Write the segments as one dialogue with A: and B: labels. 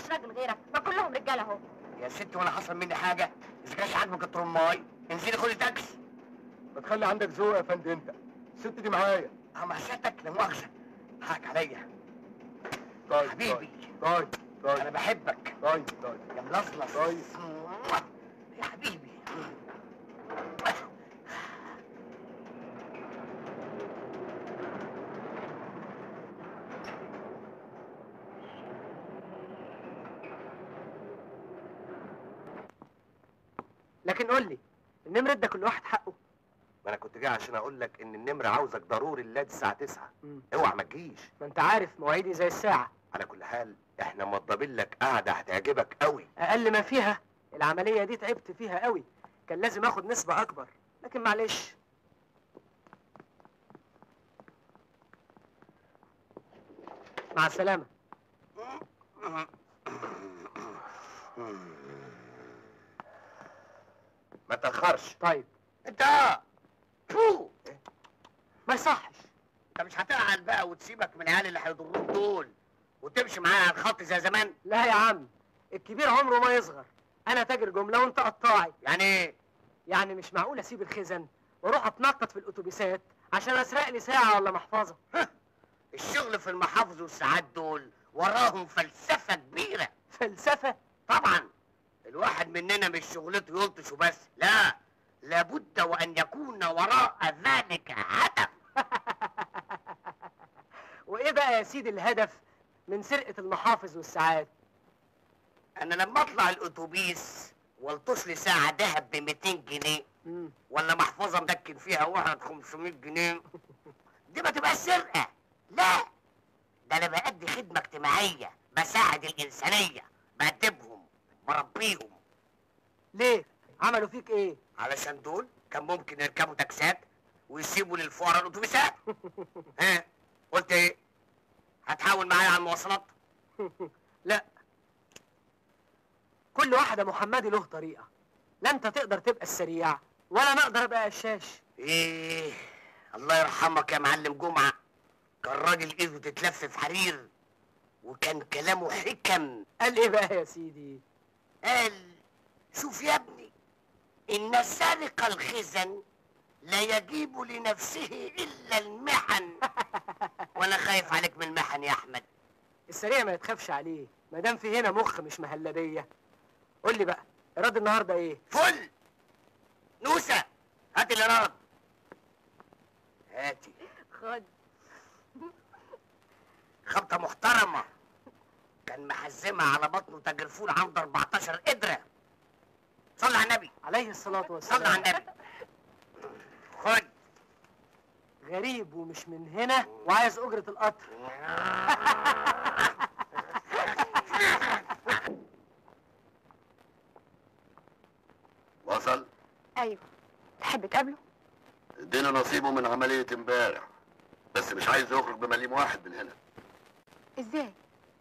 A: راجل غيرك ما كلهم رجاله اهو
B: يا ستي ولا حصل مني حاجه اذا كانش عاجبك الطرماي انزلي خدي تاكسي
C: ما تخلي عندك ذوق يا فندم انت الست دي معايا
B: اه مع سيادتك لا مؤاخذه حقك عليا
C: طيب
B: حبيبي
C: طيب طيب
B: انا بحبك
C: طيب طيب
B: يا ملصلص
C: طيب.
B: يا حبيبي
D: لكن قول لي النمرة ده كل واحد حقه
E: ما انا كنت جاي عشان اقول لك ان النمر عاوزك ضروري الليل الساعه 9
D: مم.
E: اوعى ما تجيش
D: ما انت عارف مواعيدي زي الساعة
E: على كل حال احنا موضبين لك قعده هتعجبك قوي
D: اقل ما فيها العملية دي تعبت فيها قوي كان لازم اخد نسبة اكبر لكن معلش مع السلامة
E: ما تاخرش
D: طيب
B: انت فو
D: ما يصحش
B: انت مش هتقعد بقى وتسيبك من العيال اللي هيضروك دول وتمشي معايا على الخط زي زمان
D: لا يا عم الكبير عمره ما يصغر انا تاجر جملة وانت قطاعي
B: يعني ايه
D: يعني مش معقول اسيب الخزن واروح اتنطط في الاتوبيسات عشان اسرق لي ساعة ولا محفظة
B: الشغل في المحافظ والساعات دول وراهم فلسفه كبيره
D: فلسفة
B: طبعا الواحد مننا مش شغلته يلطش وبس لا لابد وان يكون وراء ذلك هدف
D: وايه بقى يا سيدي الهدف من سرقة المحافظ والساعات
B: انا لما اطلع الاتوبيس والطش لي ساعه ذهب ب 200 جنيه
D: مم.
B: ولا محفظه مدكن فيها واحد 500 جنيه دي ما تبقاش سرقه لا ده انا بأدي خدمه اجتماعيه بساعد الانسانيه بأدبهم بربيهم
D: ليه عملوا فيك ايه
B: علشان دول كان ممكن يركبوا تاكسات ويسيبوا للفقراء الاتوبيسات ها قلت ايه هتحاول معايا على المواصلات
D: لا كل واحدة محمدي له طريقة لا انت تقدر تبقى السريع ولا انا اقدر ابقى قشاش
B: ايه الله يرحمك يا معلم جمعه كان راجل ايده تتلف في حرير وكان كلامه حكم
D: قال ايه بقى يا سيدي
B: قال شوف يا ابني ان سارق الخزن لا يجيب لنفسه الا المحن وانا خايف عليك من المحن يا احمد
D: السريع ما يتخافش عليه ما دام في هنا مخ مش مهلبية قول لي بقى ايراد النهارده ايه
B: فل نوسه هات الاراد هاتي
A: خد
B: خبطه محترمه كان محزمها على بطنه تاجر فول عنده 14 قدره صلي على النبي
D: عليه الصلاة
B: صلي
D: والسلام
B: على النبي خد
D: غريب ومش من هنا وعايز اجرة القطر
F: وصل
A: ايوه تحب تقابله
F: ادينا نصيبه من عملية امبارح بس مش عايز يخرج بمليم واحد من هنا
A: ازاي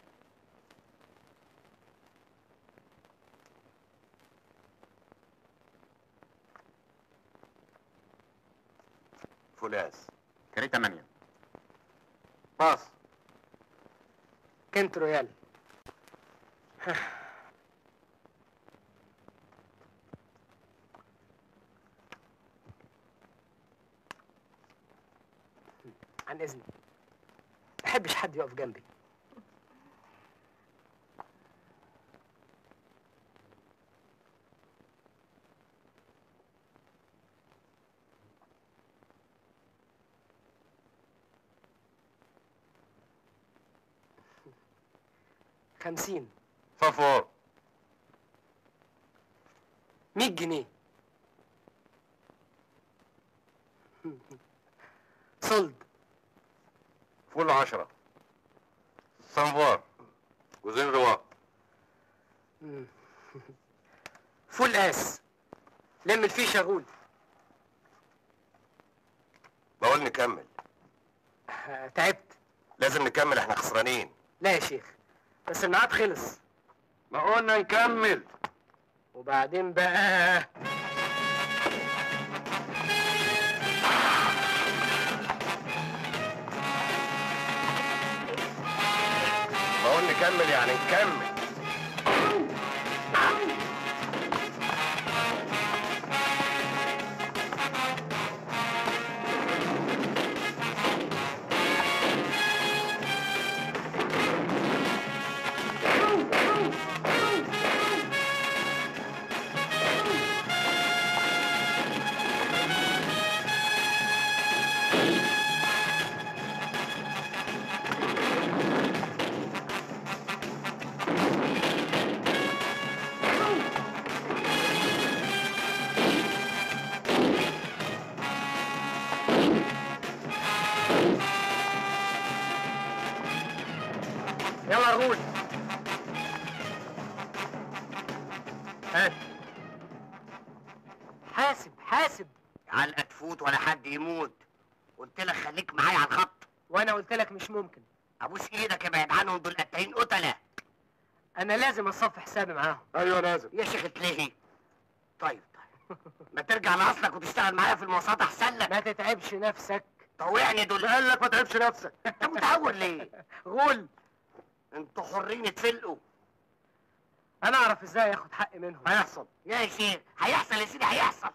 E: فولاس
F: كاري 8
E: باص
D: كنت رويال عن اذنك ما بحبش حد يقف جنبي خمسين
E: صفور
D: مية جنيه صلد
E: فول عشرة صنفار وزين رواق
D: مم. فول قاس لم الفيشة غول
E: بقول نكمل
D: آه، تعبت
E: لازم نكمل احنا خسرانين
D: لا يا شيخ بس الميعاد خلص
E: ما قلنا نكمل
D: وبعدين بقى
E: ما قلنا نكمل يعني نكمل
D: يلا رغول هات حاسب حاسب
B: علقة تفوت ولا حد يموت قلت لك خليك معايا على الخط
D: وانا قلت لك مش ممكن
B: ابوس ايدك ابعد عنهم دول قتالين قتله
D: انا لازم اصفي حسابي معاهم
C: ايوه لازم
B: يا شيخ تلهي طيب طيب ما ترجع لاصلك وتشتغل معايا في المواصلات احسن لك
D: ما تتعبش نفسك
B: طوعني دول
C: قال لك ما تعبش نفسك
B: انت متهور ليه
D: غول
B: انتوا حرين تفلقوا
D: انا اعرف ازاي اخد حقي منهم
C: هيحصل
B: يا شيخ هيحصل يا سيدي هيحصل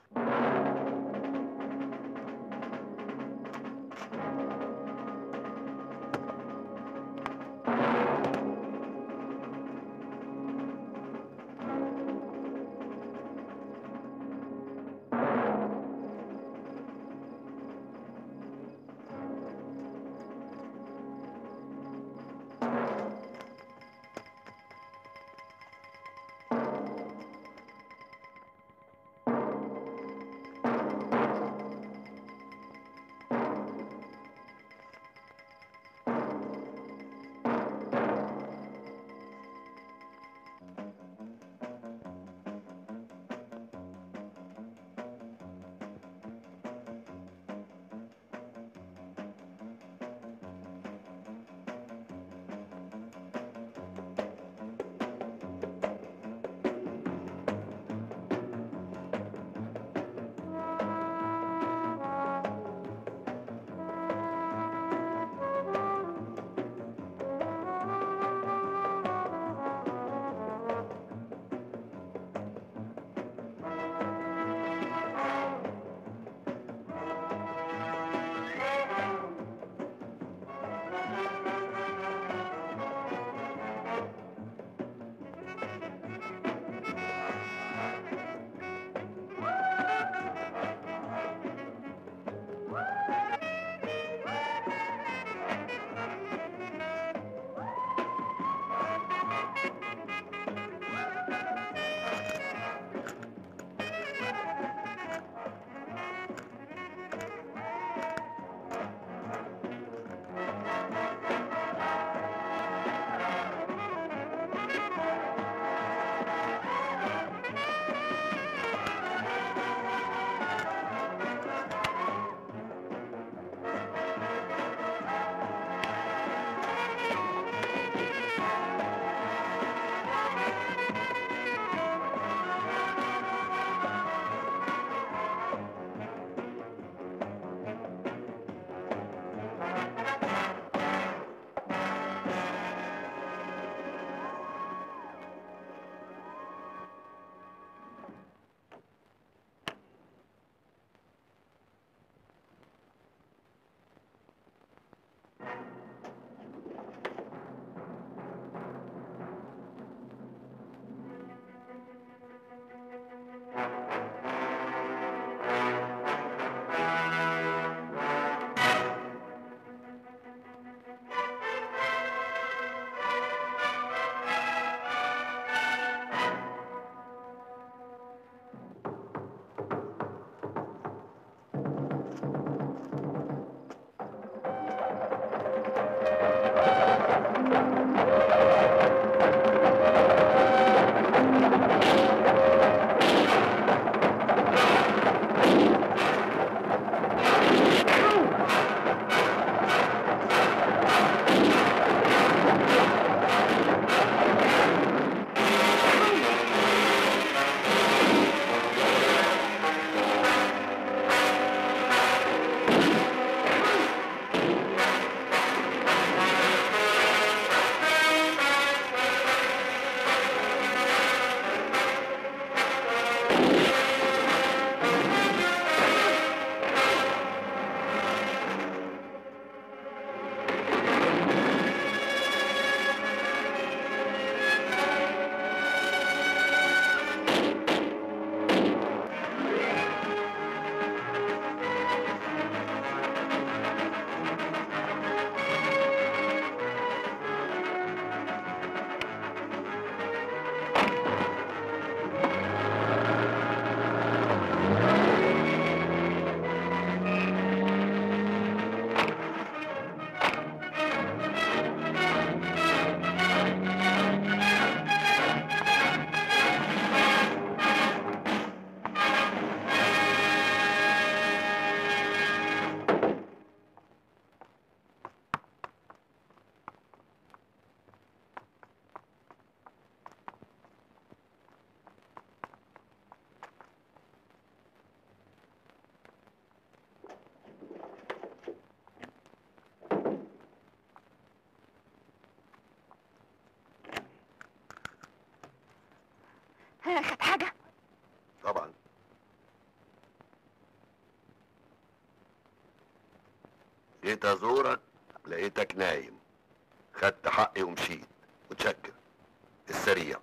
A: ها خد حاجة
F: طبعا جيت ازورك لقيتك نايم خدت حقي ومشيت متشكر السريع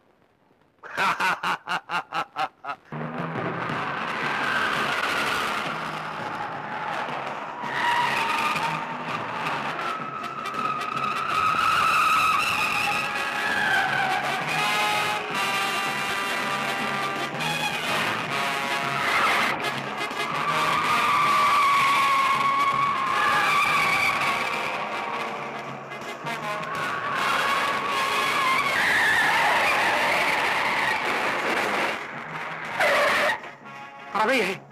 D: عربية اهي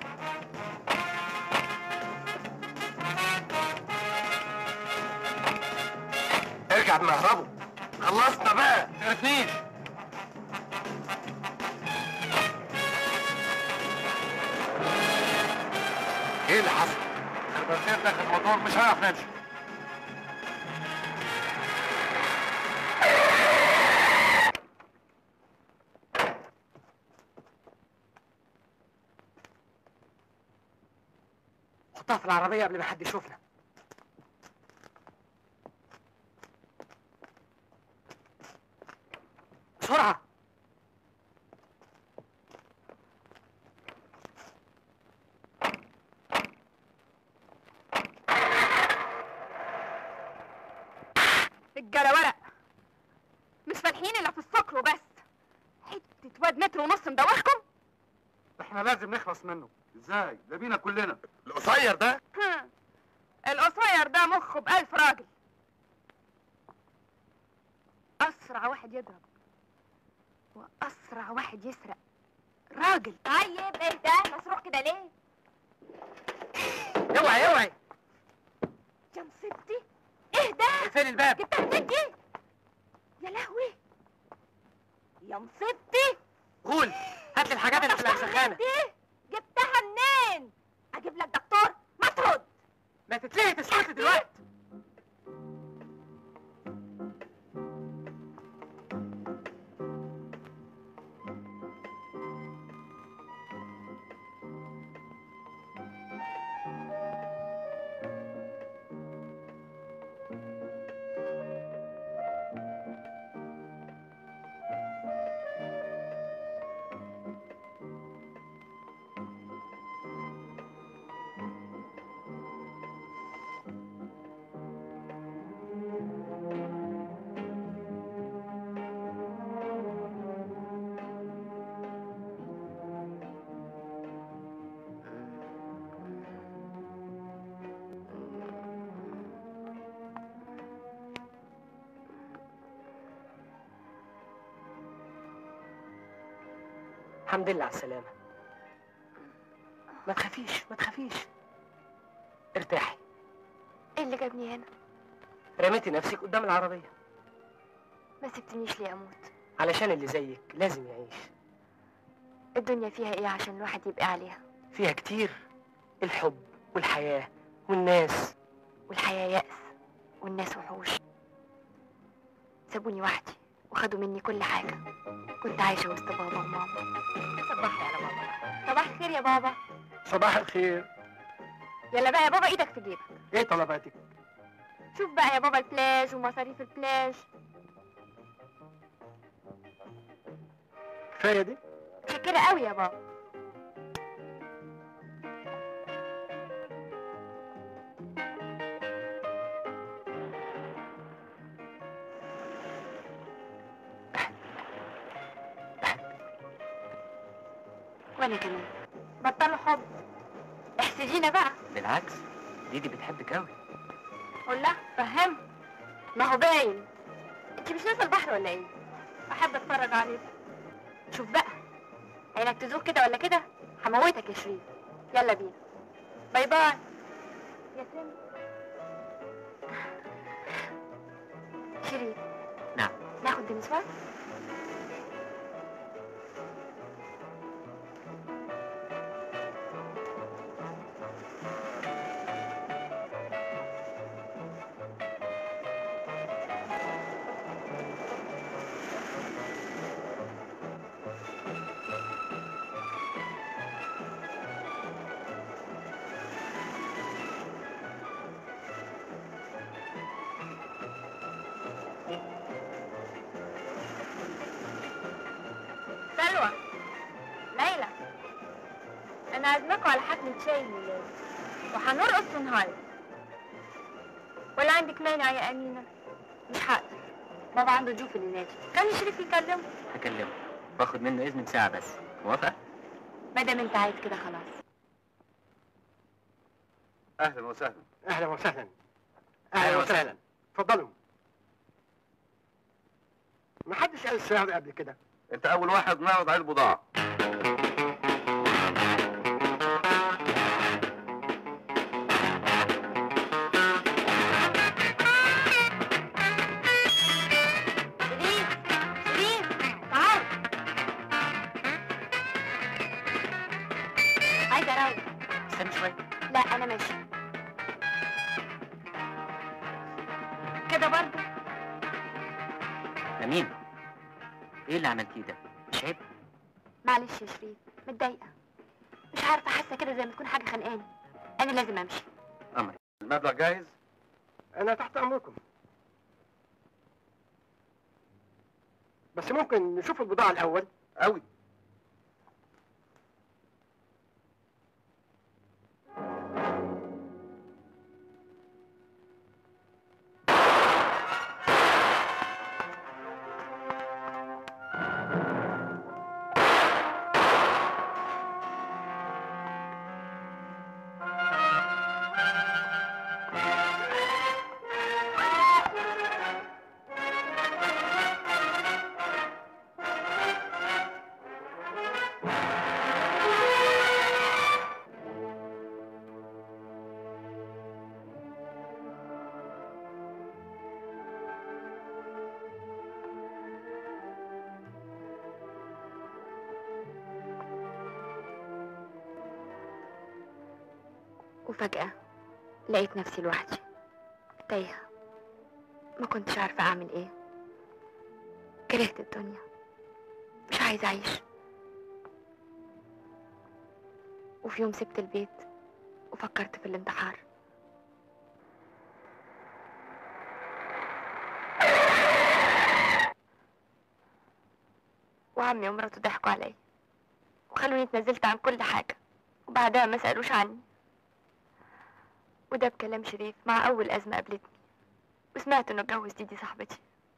E: ارجع بمهربه خلصنا بقى
D: الاثنين
E: ايه اللي حصل؟ البنزين داخل الموتور مش هنعرف نمشي
D: حطها في العربية قبل ما حد يشوفنا بسرعة
A: رجالة ورق مش فالحين الا في السكر وبس حتة واد متر ونص مدوخكم
E: احنا لازم نخلص منه ازاي؟ ده بينا كلنا القصير ده
A: هم. القصير ده مخه بألف راجل أسرع واحد يضرب وأسرع واحد يسرق راجل طيب ايه ده مسروق كده ليه
D: اوعي اوعي
A: يا مصيبتي ايه ده
D: اقفلي الباب
A: جبتها منين دي يا لهوي يا مصيبتي
D: قول هات لي الحاجات اللي في الأرزخانة
A: دي جبتها منين اجيب لك دكتور ما ترد
D: ما تتلهي تسكت دلوقتي الحمد لله على السلامة ما تخافيش ما تخافيش ارتاحي
A: ايه اللي جابني هنا
D: رميتي نفسك قدام العربية
A: ما سبتنيش ليه اموت
D: علشان اللي زيك لازم يعيش
A: الدنيا فيها ايه عشان الواحد يبقى عليها
D: فيها كتير الحب والحياة والناس
A: والحياة يأس والناس وحوش سابوني وحدي وخدوا مني كل حاجة كنت عايشة وسط بابا وماما صباحي على بابا صباح الخير يا بابا
C: صباح الخير
A: يلا بقى يا بابا ايدك في جيبك
C: ايه طلباتك
A: شوف بقى يا بابا البلاج ومصاريف البلاج
C: كفايه دي
A: شكرا قوي يا بابا وانا كمان بطلوا حب احسدينا بقى
D: بالعكس ديدي بتحبك قوي
A: قول لها فهم ما هو باين انت مش نازله البحر ولا ايه احب اتفرج عليك شوف بقى عينك تزوق كده ولا كده هموتك يا شريف يلا بينا باي باي يا سامي شريف
D: نعم.
A: ناخد دنسوار حلوة ليلى أنا عازماكوا على حفلة شاي الميلاد وهنرقص ونهايط ولا عندك مانع يا أمينة؟ مش هقدر بابا عنده ضيوف اللي نادي خلي شريف يكلمه
G: هكلمه باخد منه اذن ساعة بس موافقة؟
A: ما دام أنت عايز كده خلاص
E: اهلا وسهلا
C: اهلا وسهلا
E: أهلا
C: اهلا
E: وسهلا.
C: وسهلا اتفضلوا ما حدش قال السعر قبل كده
E: انت اول واحد نعرض عليه البضاعه
A: شريف شريف تعال عايزة أروح
G: استنى شوية
A: لا أنا ماشي كده برضه
G: أمين ايه اللي عملتيه ده؟ مش عيب؟
A: معلش يا شريف متضايقة مش عارفة حاسة كده زي ما تكون حاجة خانقاني أنا لازم أمشي
G: أمري
E: المبلغ جاهز
C: انا تحت امركم بس ممكن نشوف البضاعة الاول
E: قوي
A: وفجأة لقيت نفسي لوحدي تايهة ما كنتش عارفة أعمل إيه كرهت الدنيا مش عايزة أعيش وفي يوم سبت البيت وفكرت في الانتحار وعمي ومراته ضحكوا عليا وخلوني اتنازلت عن كل حاجة وبعدها ما سألوش عني وده بكلام شريف مع أول أزمة قابلتني وسمعت إنه اتجوز ديدي صاحبتي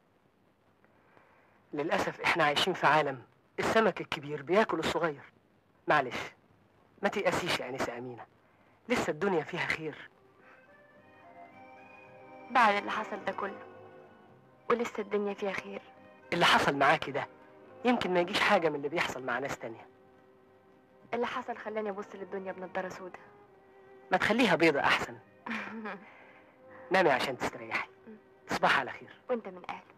D: للأسف إحنا عايشين في عالم السمك الكبير بياكل الصغير معلش ما تيأسيش يا أنسة أمينة لسه الدنيا فيها خير
A: بعد اللي حصل ده كله ولسه الدنيا فيها خير
D: اللي حصل معاكي ده يمكن ما يجيش حاجة من اللي بيحصل مع ناس تانية
A: اللي حصل خلاني أبص للدنيا بنضارة سودا
D: ما تخليها بيضة أحسن نامي عشان تستريحي تصبح على خير
A: وانت من أهله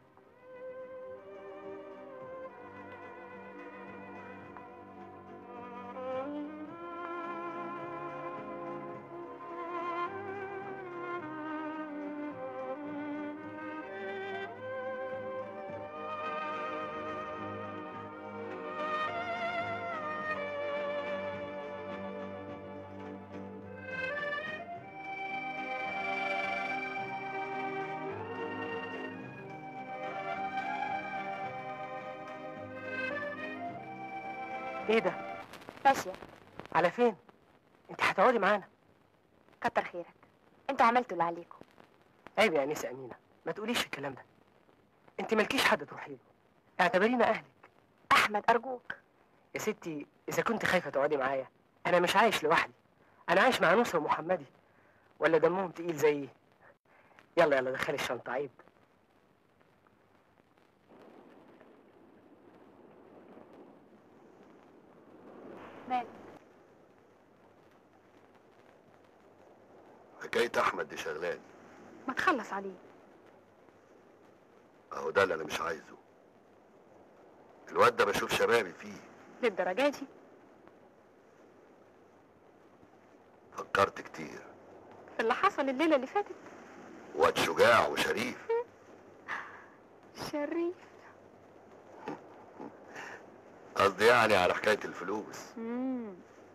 D: إيه ده؟
A: ماشية
D: على فين؟ أنت هتقعدي معانا
A: كتر خيرك انتوا عملتوا اللي عليكم
D: عيب يا أنسة أمينة ما تقوليش الكلام ده أنت مالكيش حد تروحي له اعتبرينا أهلك
A: أحمد أرجوك
D: يا ستي إذا كنت خايفة تقعدي معايا أنا مش عايش لوحدي أنا عايش مع نوسة ومحمدي ولا دمهم تقيل زيي يلا يلا دخلي الشنطة عيب
A: مال
F: حكاية أحمد دي شغلاني
A: ما تخلص عليه
F: أهو ده اللي أنا مش عايزه الواد ده بشوف شبابي فيه
A: للدرجة دي
F: فكرت كتير
A: في اللي حصل الليلة اللي فاتت
F: واد شجاع وشريف
A: شريف
F: قصدي يعني على حكاية الفلوس
A: مم.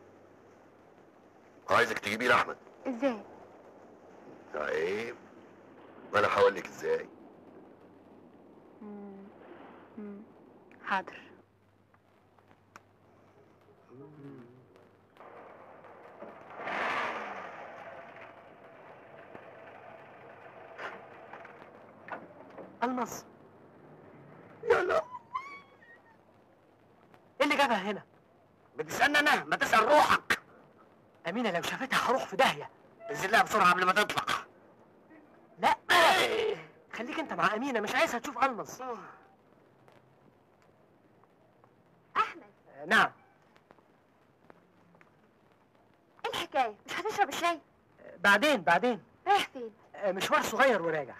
F: عايزك تجيبي لي أحمد
A: ازاي
F: عيب وأنا هقول لك إزاي
A: مم. مم. حاضر
D: المظ
B: يلا
D: ايه اللي جابها هنا
B: بتسألني انا ما تسأل روحك
D: امينه لو شافتها هروح في داهيه
B: انزل لها بسرعة قبل ما تطلع
D: لا خليك انت مع امينه مش عايزها تشوف المظ
A: احمد
D: آه، نعم
A: ايه الحكايه مش هتشرب الشاي
D: آه، بعدين بعدين
A: رايح فين
D: آه، مشوار صغير وراجع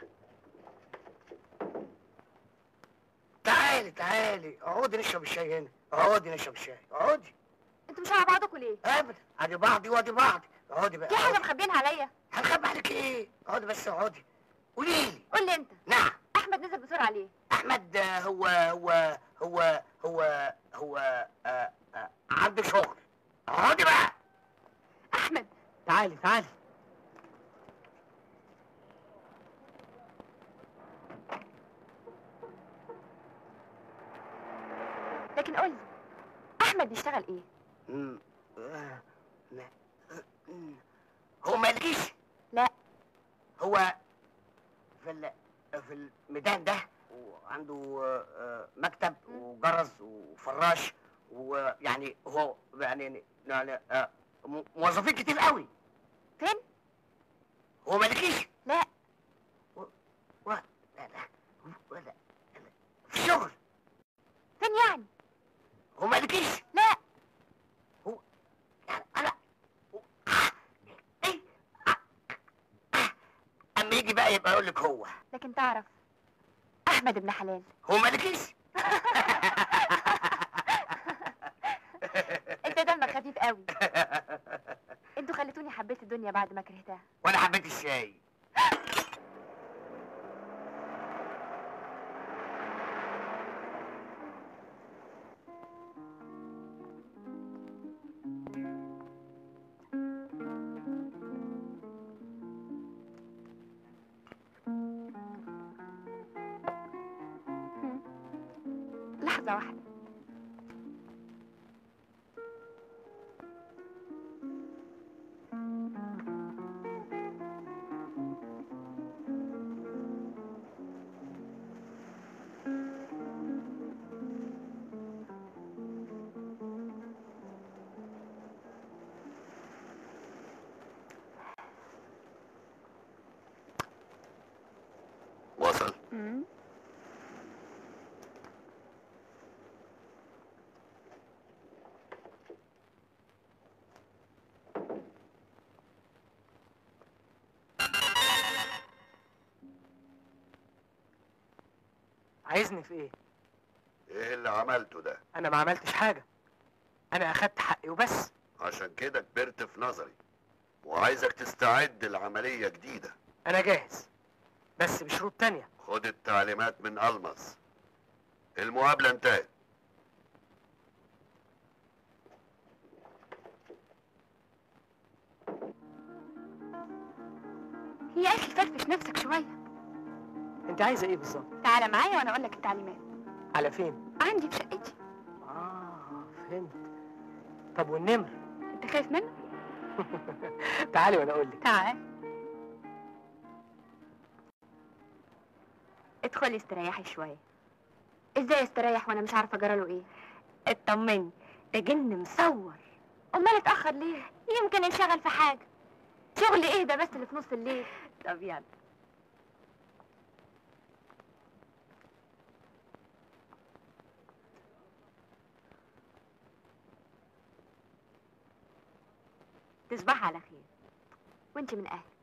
B: تعالي تعالي اقعدي نشرب الشاي هنا اقعدي نشرب الشاي اقعدي
A: انتوا مش على بعضكم ليه
B: ابدا ادي بعضي وادي بعضي اقعدي بقى
A: في حاجه
B: اقعدي.
A: مخبينها عليا
B: هنخبي عليك ايه اقعدي بس اقعدي قولي لي
A: قول لي انت
B: نعم
A: احمد نزل بسرعه ليه
B: احمد آه، هو هو هو هو هو آه، آه، عنده شغل اقعدي بقى
A: احمد
D: تعالي تعالي
A: لكن قول لي احمد بيشتغل ايه
B: مم. آه، لا. آه، مم. هو مالكيش
A: لا
B: هو في ال... في الميدان ده وعنده آه، آه، مكتب وجرس وفراش ويعني هو يعني يعني آه، م- موظفين كتير قوي
A: فين
B: هو مالكيش
A: لا
B: و... و... لا لا ولا لا. في الشغل
A: فين يعني
B: هو مالكيش
A: لا
B: هو يعني انا هو- آه، ايه آه، آه. اما يجي بقى يبقى يقول لك هو
A: لكن تعرف احمد ابن حلال
B: هو مالكيش
A: انت دمك خفيف قوي انتوا خليتوني حبيت الدنيا بعد ما كرهتها
B: وانا حبيت الشاي
A: لحظه واحده
F: وصل
D: عايزني في ايه
F: ايه اللي عملته ده
D: انا ما عملتش حاجه انا اخدت حقي وبس
F: عشان كده كبرت في نظري وعايزك تستعد لعملية جديدة
D: انا جاهز بس بشروط تانية
F: خد التعليمات من ألمس المقابلة انتهت
A: يا اخي فرفش نفسك شويه
D: انت عايزه ايه بالظبط
A: تعالى معايا وانا اقول لك التعليمات
D: على فين
A: عندي في شقتي
D: اه فهمت طب والنمر
A: انت خايف منه
D: تعالي وانا اقول لك
A: تعال ادخلي استريحي شويه ازاي استريح وانا مش عارفه جراله ايه اطمني ده جن مصور امال اتاخر ليه يمكن انشغل في حاجه شغل ايه ده بس اللي في نص الليل طب يلا تصبح على خير وانت من اهل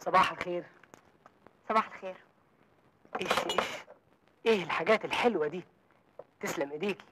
D: صباح الخير
A: صباح الخير
D: ايش ايش ايه الحاجات الحلوة دي تسلم ايديكي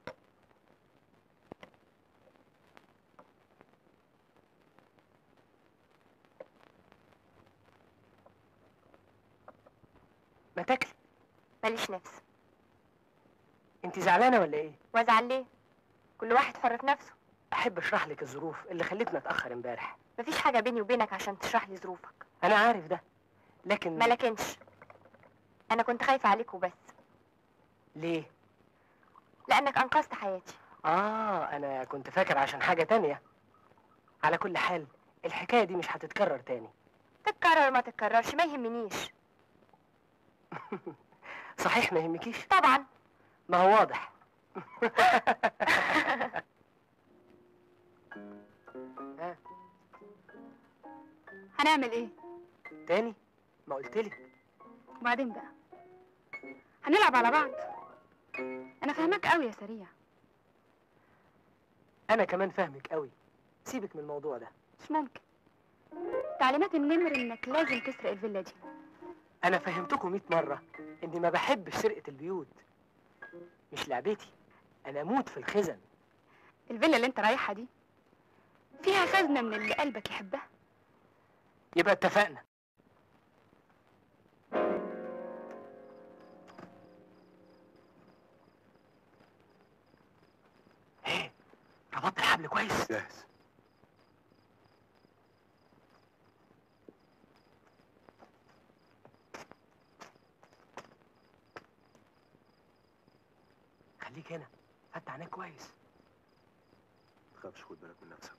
D: ما تاكلي
A: ماليش نفس
D: انت زعلانة ولا ايه
A: وازعل ليه كل واحد حر في نفسه
D: احب اشرح لك الظروف اللي خلتنا اتأخر امبارح
A: مفيش حاجة بيني وبينك عشان تشرح لي ظروفك
D: انا عارف ده لكن
A: ما لكنش انا كنت خايفة عليك وبس
D: ليه
A: لانك انقذت حياتي
D: اه انا كنت فاكر عشان حاجة تانية على كل حال الحكاية دي مش هتتكرر تاني
A: تتكرر ما تتكررش ما يهمنيش
D: صحيح ما يهمكيش
A: طبعا
D: ما هو واضح ها
H: هنعمل ايه
D: تاني ما قلتلك
H: وبعدين بقى هنلعب على بعض انا فاهمك قوي يا سريع
D: انا كمان فاهمك قوي سيبك من الموضوع ده
H: مش ممكن تعليمات النمر انك لازم تسرق الفيلا دي
D: انا فهمتكم 100 مرة اني ما بحبش سرقة البيوت مش لعبتي انا اموت في الخزن
H: الفيلا اللي انت رايحها دي فيها خزنة من اللي قلبك يحبها
D: يبقى اتفقنا ايه ربطت الحبل كويس
E: جاهز
D: خليك هنا فتح عينيك كويس
E: ما تخافش خد بالك من نفسك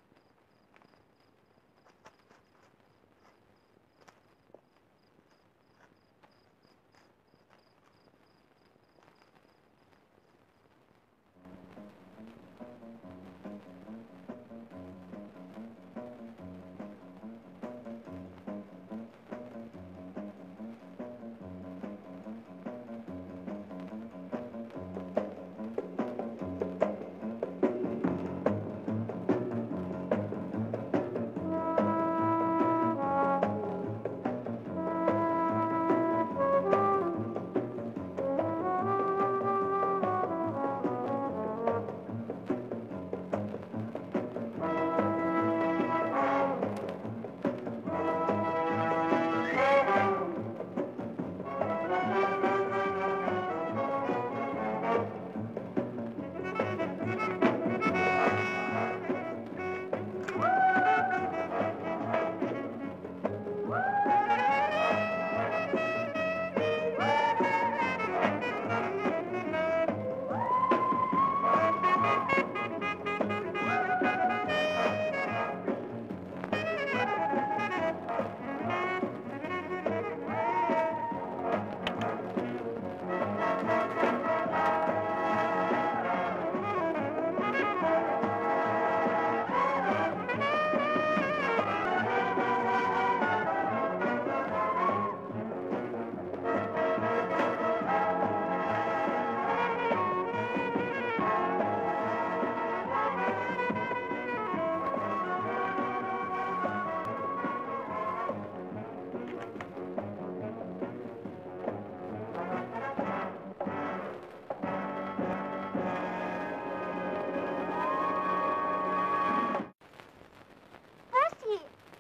A: بوسي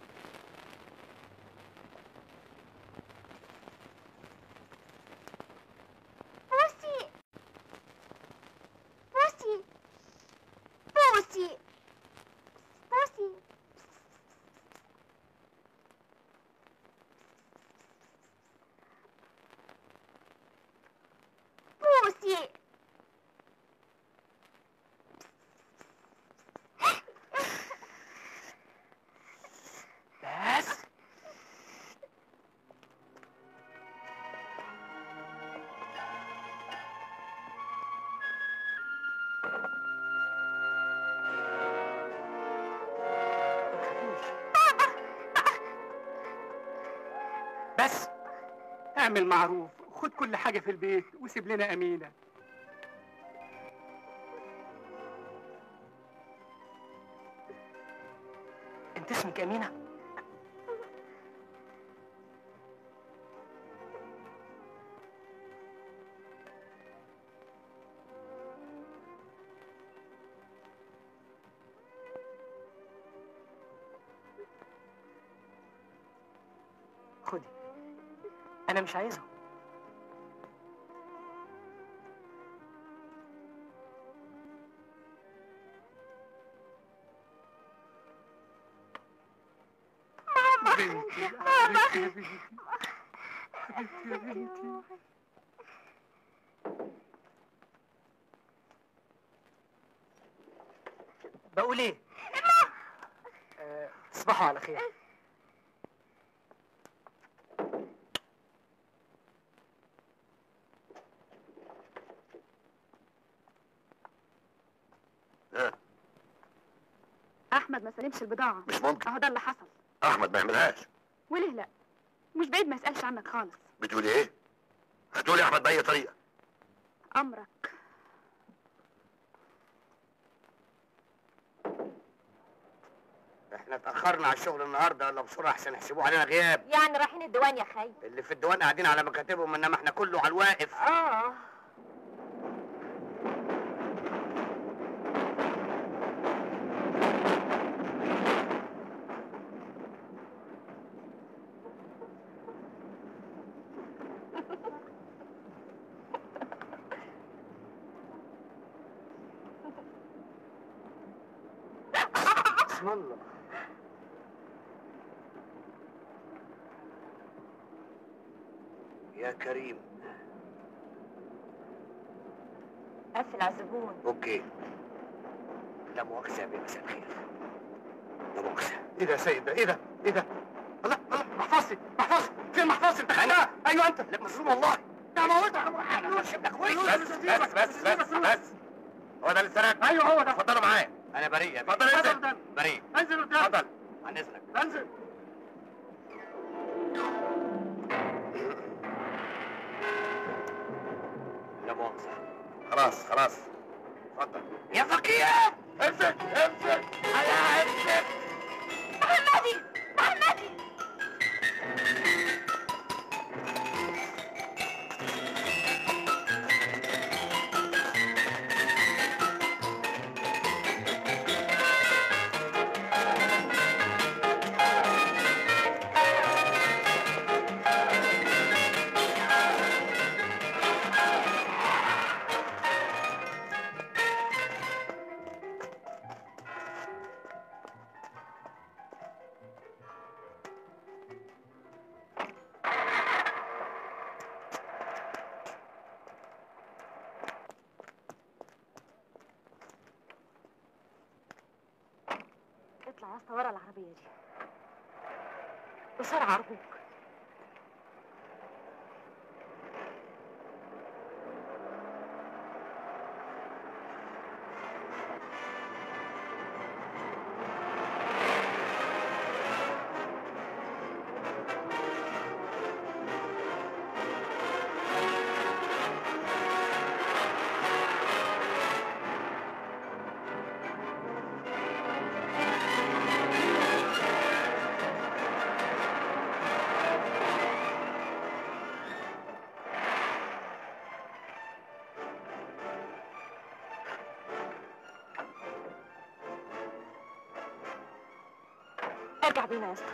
A: بوسي بوسي بوسي بوسي بوسي
D: بس ما تخافيش. بس
I: اعمل معروف خد كل حاجة في البيت وسيب لنا أمينة
D: انت اسمك امينه خدي انا مش عايزهم
I: بنتي يا حبيبتي يا بنتي حبيبتي يا بنتي
D: بقول ايه آه، تصبحوا على خير
F: ها
H: احمد ما سلمش البضاعه
F: مش ممكن
H: اهو ده اللي حصل
F: احمد ما يعملهاش
H: وليه لا مش بعيد ما يسالش عنك خالص
F: بتقولي ايه هتقولي احمد باي طريقه
H: امرك
B: احنا اتاخرنا على الشغل النهارده يلا بسرعه احسن يحسبوه علينا غياب
A: يعني رايحين الديوان يا خي
B: اللي في الديوان قاعدين على مكاتبهم انما احنا كله على الواقف
A: اه
B: بسم الله يا كريم
A: قفل على الزبون
B: اوكي لا مؤاخذه يا بيه مساء الخير لا مؤاخذه
C: ايه ده يا سيد ده ايه ده ايه ده الله الله محفظتي محفظتي فين محفظتي انت خدتها ايوه انت
B: لا مظلوم والله
C: ده موتك
B: انا مش ابنك كويس
C: بس بس بس بس بس
F: هو ده اللي سرق
C: ايوه هو ده
F: اتفضلوا معايا
B: انا بريء يا بيه
F: اتفضل
C: اتفضل
F: انزل
C: قدام
B: بريء
C: انزل قدام
F: اتفضل
B: عن اذنك
C: انزل
B: لا مؤاخذه
F: خلاص خلاص اتفضل
B: يا فقيه
F: امسك امسك
B: انا امسك
A: محمدي محمدي اطلع يا اسطى ورا العربيه دي بسرعه ارجوك ارجع بينا يا اسطى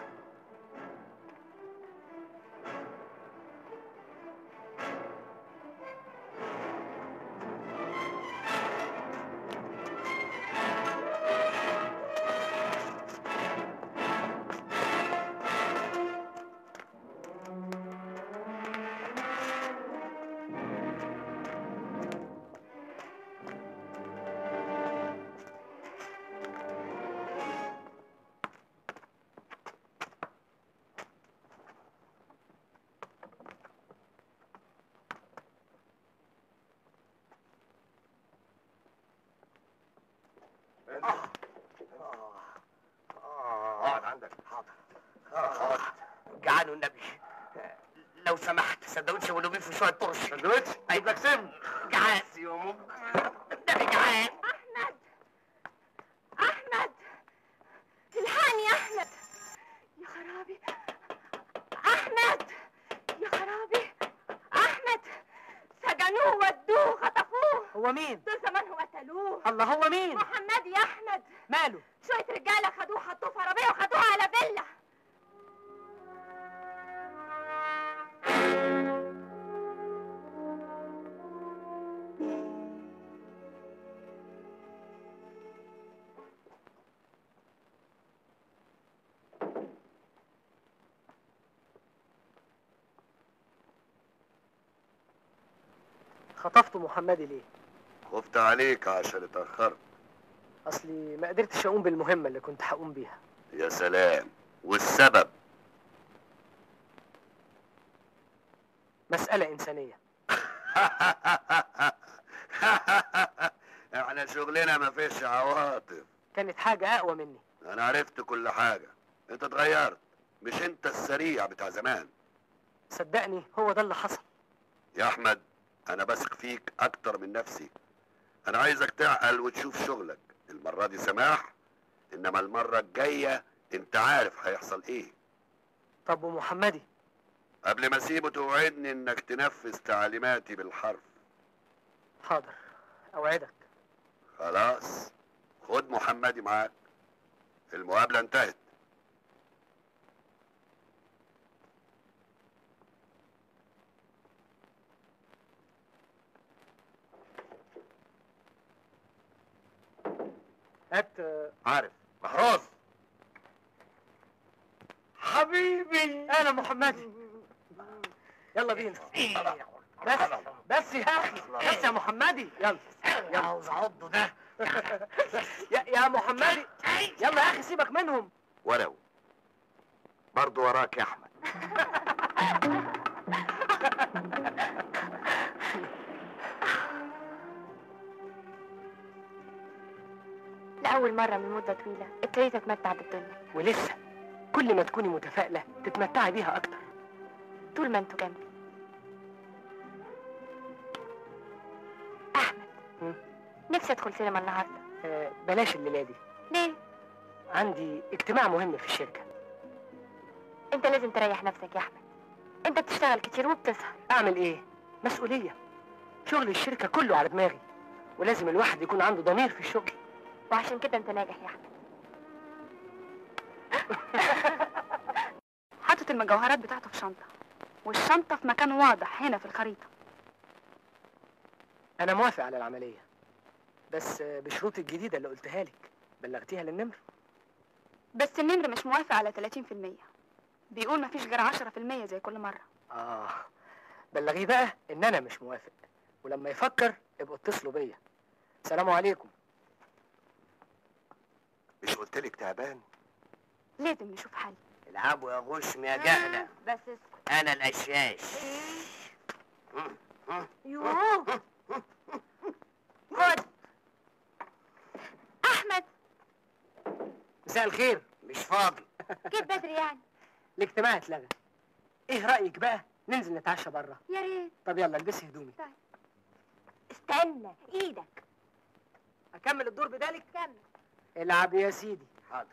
F: اقعد عندك
B: حاضر حاضر جعان والنبي لو سمحت سندوتش ولوبي في شويه طرش
C: سندوتش اجيب لك سم
B: جعان يوم النبي جعان
A: احمد احمد الحقني يا احمد يا خرابي احمد يا خرابي احمد سجنوه ودوه خطفوه
D: هو مين
A: دول زمانهم قتلوه
D: الله هو مين
A: محمد يا احمد
D: ماله
A: شويه رجاله خدوه حطوه في عربيه وخدوه على فيلا
D: خطفت محمدي ليه
F: خفت عليك عشان اتأخرت
D: اصلي ما قدرتش اقوم بالمهمه اللي كنت هقوم بيها
F: يا سلام والسبب
D: مساله انسانيه
F: احنا شغلنا ما فيش عواطف
D: كانت حاجه اقوى مني
F: انا عرفت كل حاجة انت اتغيرت مش انت السريع بتاع زمان
D: صدقني هو ده اللي حصل
F: يا احمد انا بثق فيك اكتر من نفسي انا عايزك تعقل وتشوف شغلك المرة دي سماح انما المرة الجاية انت عارف هيحصل ايه
D: طب ومحمدي
F: قبل ما اسيبه توعدني انك تنفذ تعليماتي بالحرف
D: حاضر اوعدك
F: خلاص خد محمدي معاك المقابلة انتهت
D: هات آه،
E: عارف محروس
D: حبيبي انا محمدي يلا بينا بس بس يا اخي بس يا محمدي يلا يلا
B: عاوز عضه ده
D: يا, يا محمدي يلا يا اخي سيبك منهم
E: ولو برضه وراك يا احمد
A: لأول مرة من مدة طويلة ابتديت أتمتع بالدنيا
D: ولسه كل ما تكوني متفائله تتمتعي بيها اكتر
A: طول ما انتوا جنبي أحمد
D: مم.
A: نفسي أدخل سينما النهاردة
D: آه، بلاش الليله دي
A: ليه؟
D: عندي اجتماع مهم في الشركه
A: أنت لازم تريح نفسك يا أحمد أنت بتشتغل كتير وبتسهر
D: اعمل ايه مسؤوليه شغل الشركه كله على دماغي ولازم الواحد يكون عنده ضمير في الشغل
A: وعشان كده أنت ناجح يا أحمد
H: حاطط المجوهرات بتاعته في شنطة والشنطة في مكان واضح هنا في الخريطة
D: انا موافق على العمليه بس آه، بشروط الجديده اللي قلتها لك بلغتيها للنمر
H: بس النمر مش موافق على 30% بيقول مفيش غير 10% زي كل مرة
D: اه بلغيه بقى ان انا مش موافق ولما يفكر ابقوا اتصلوا بيا سلام عليكم
E: مش قلت لك تعبان
H: لازم نشوف حل
B: العبوا يا غشم يا جهلة
A: بس اسكت
B: انا القشاش
A: يوه خد أحمد
D: مساء الخير
B: مش فاضي
A: جيت بدري يعني
D: الاجتماع اتلغى ايه رايك بقى ننزل نتعشى بره
A: يا ريت
D: طب يلا البسي هدومي
A: استنى إيدك
D: اكمل الدور بدالك
A: كمل
D: العب يا سيدي
B: حاضر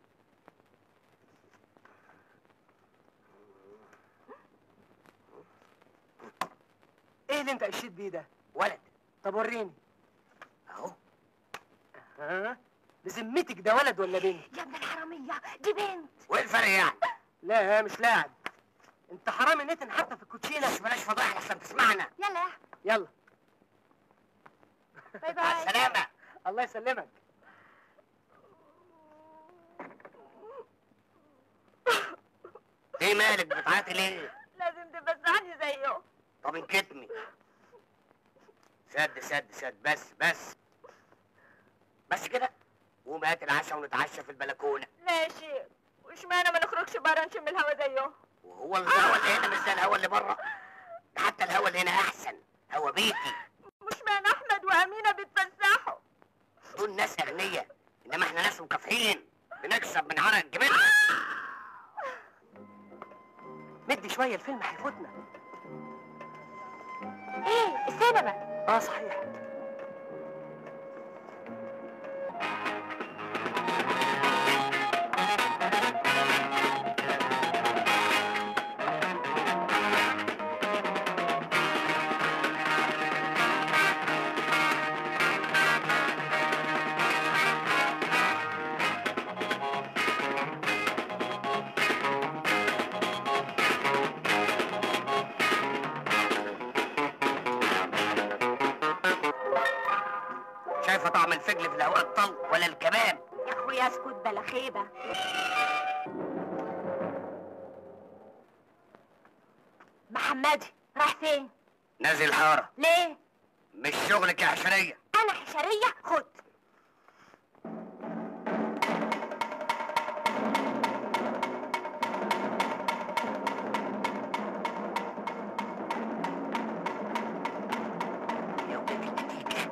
D: ايه اللي انت قشيت بيه ده
B: ولد
D: طب وريني
B: اهو
D: ها بذمتك ده ولد ولا بنت
A: يا ابن الحرامية دي بنت
B: وايه الفرق يعني
D: لا مش لاعب انت حرامي نتن حتى في الكوتشينه
B: بس بلاش فضايح عشان تسمعنا
A: يلا يا أحمد
D: يلا
A: باي
B: مع
A: باي
B: السلامة
D: الله يسلمك
B: ايه مالك بتعيطي ليه؟
A: لازم تفزعني زيه
B: طب انكتمي سد سد سد بس بس بس كده قوم هات العشاء ونتعشى في البلكونة
A: ماشي واشمعنى ما نخرجش بره نشم الهوا زيه
B: وهو الهوا اللي هنا مش زي الهوا اللي بره ده حتى الهوا اللي هنا احسن هوا بيتي
A: مش معنى احمد وامينه بيتفسحوا
B: دول ناس اغنياء انما احنا ناس مكافحين بنكسب من عرق الجبال
D: مدي شويه الفيلم هيفوتنا
A: ايه السينما
D: اه صحيح
B: شايفه طعم الفجل في الهواء الطلق ولا الكباب
A: يا اخويا اسكت بلا خيبه محمدي راح فين
B: نازل حاره
A: ليه
B: مش شغلك يا حشريه
A: انا حشريه خد
B: يا ولاد النتيجه